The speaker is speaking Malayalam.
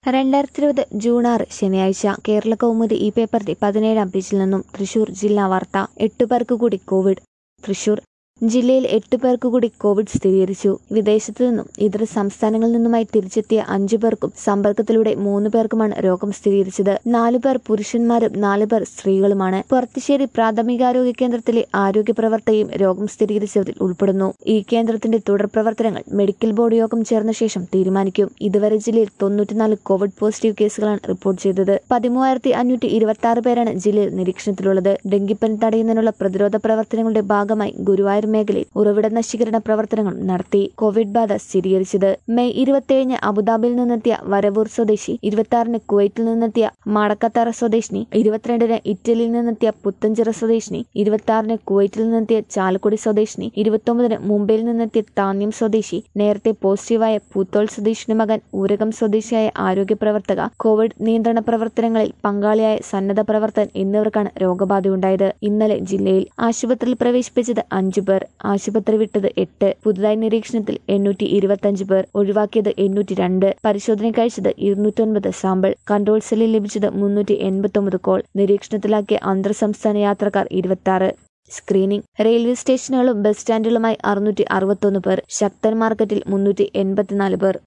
രണ്ടായിരത്തി ഇരുപത് ജൂൺ ആറ് ശനിയാഴ്ച കേരള കൗമുദി ഈ പേപ്പറിന്റെ പതിനേഴാം പേജിൽ നിന്നും തൃശൂർ ജില്ലാ വാർത്ത എട്ടു പേർക്ക് കൂടി കോവിഡ് തൃശൂർ ജില്ലയിൽ എട്ട് പേർക്ക് കൂടി കോവിഡ് സ്ഥിരീകരിച്ചു വിദേശത്തു നിന്നും ഇതര സംസ്ഥാനങ്ങളിൽ നിന്നുമായി തിരിച്ചെത്തിയ അഞ്ചു പേർക്കും സമ്പർക്കത്തിലൂടെ മൂന്ന് പേർക്കുമാണ് രോഗം സ്ഥിരീകരിച്ചത് നാലു പേർ പുരുഷന്മാരും നാലു പേർ സ്ത്രീകളുമാണ് പുറത്തുശ്ശേരി പ്രാഥമികാരോഗ്യ കേന്ദ്രത്തിലെ ആരോഗ്യ പ്രവർത്തകയും രോഗം സ്ഥിരീകരിച്ചവരിൽ ഉൾപ്പെടുന്നു ഈ കേന്ദ്രത്തിന്റെ തുടർ പ്രവർത്തനങ്ങൾ മെഡിക്കൽ ബോർഡ് യോഗം ചേർന്ന ശേഷം തീരുമാനിക്കും ഇതുവരെ ജില്ലയിൽ തൊണ്ണൂറ്റിനാല് കോവിഡ് പോസിറ്റീവ് കേസുകളാണ് റിപ്പോർട്ട് ചെയ്തത് പതിമൂവായിരത്തി അഞ്ഞൂറ്റി ഇരുപത്തി ആറ് പേരാണ് ജില്ലയിൽ നിരീക്ഷണത്തിലുള്ളത് ഡെങ്കിപ്പനി തടയുന്നതിനുള്ള പ്രതിരോധ പ്രവർത്തനങ്ങളുടെ ഭാഗമായി ഗുരുവായൂർ മേഖലയിൽ ഉറവിട നശീകരണ പ്രവർത്തനങ്ങൾ നടത്തി കോവിഡ് ബാധ സ്ഥിരീകരിച്ചത് മെയ് ഇരുപത്തിയേഴിന് അബുദാബിയിൽ നിന്നെത്തിയ വരവൂർ സ്വദേശി ഇരുപത്തിയാറിന് കുവൈറ്റിൽ നിന്നെത്തിയ മാടക്കത്തറ സ്വദേശിനി ഇരുപത്തിരണ്ടിന് ഇറ്റലിയിൽ നിന്നെത്തിയ പുത്തഞ്ചിറ സ്വദേശിനി ഇരുപത്തിയാറിന് കുവൈറ്റിൽ നിന്നെത്തിയ ചാലക്കുടി സ്വദേശിനി ഇരുപത്തൊമ്പതിന് മുംബൈയിൽ നിന്നെത്തിയ താന്യം സ്വദേശി നേരത്തെ പോസിറ്റീവായ പൂത്തോൾ സ്വദേശിയുടെ മകൻ ഊരകം സ്വദേശിയായ ആരോഗ്യ പ്രവർത്തക കോവിഡ് നിയന്ത്രണ പ്രവർത്തനങ്ങളിൽ പങ്കാളിയായ സന്നദ്ധ പ്രവർത്തകൻ എന്നിവർക്കാണ് രോഗബാധയുണ്ടായത് ഇന്നലെ ജില്ലയിൽ ആശുപത്രിയിൽ പ്രവേശിപ്പിച്ചത് അഞ്ചു പേർ ആശുപത്രി വിട്ടത് എട്ട് പുതുതായി നിരീക്ഷണത്തിൽ എണ്ണൂറ്റി ഇരുപത്തിയഞ്ച് പേർ ഒഴിവാക്കിയത് എണ്ണൂറ്റി രണ്ട് പരിശോധന കഴിച്ചത് ഇരുന്നൂറ്റൊൻപത് സാമ്പിൾ കൺട്രോൾ സെല്ലിൽ ലഭിച്ചത് മുന്നൂറ്റി എൺപത്തൊമ്പത് കോൾ നിരീക്ഷണത്തിലാക്കിയ അന്തർ സംസ്ഥാന യാത്രക്കാർ ഇരുപത്തി സ്ക്രീനിംഗ് റെയിൽവേ സ്റ്റേഷനുകളും ബസ് സ്റ്റാൻഡുകളുമായി അറുന്നൂറ്റി അറുപത്തൊന്ന് പേർ ശക്തൻ മാർക്കറ്റിൽ മുന്നൂറ്റി എൺപത്തിനാല് പേർ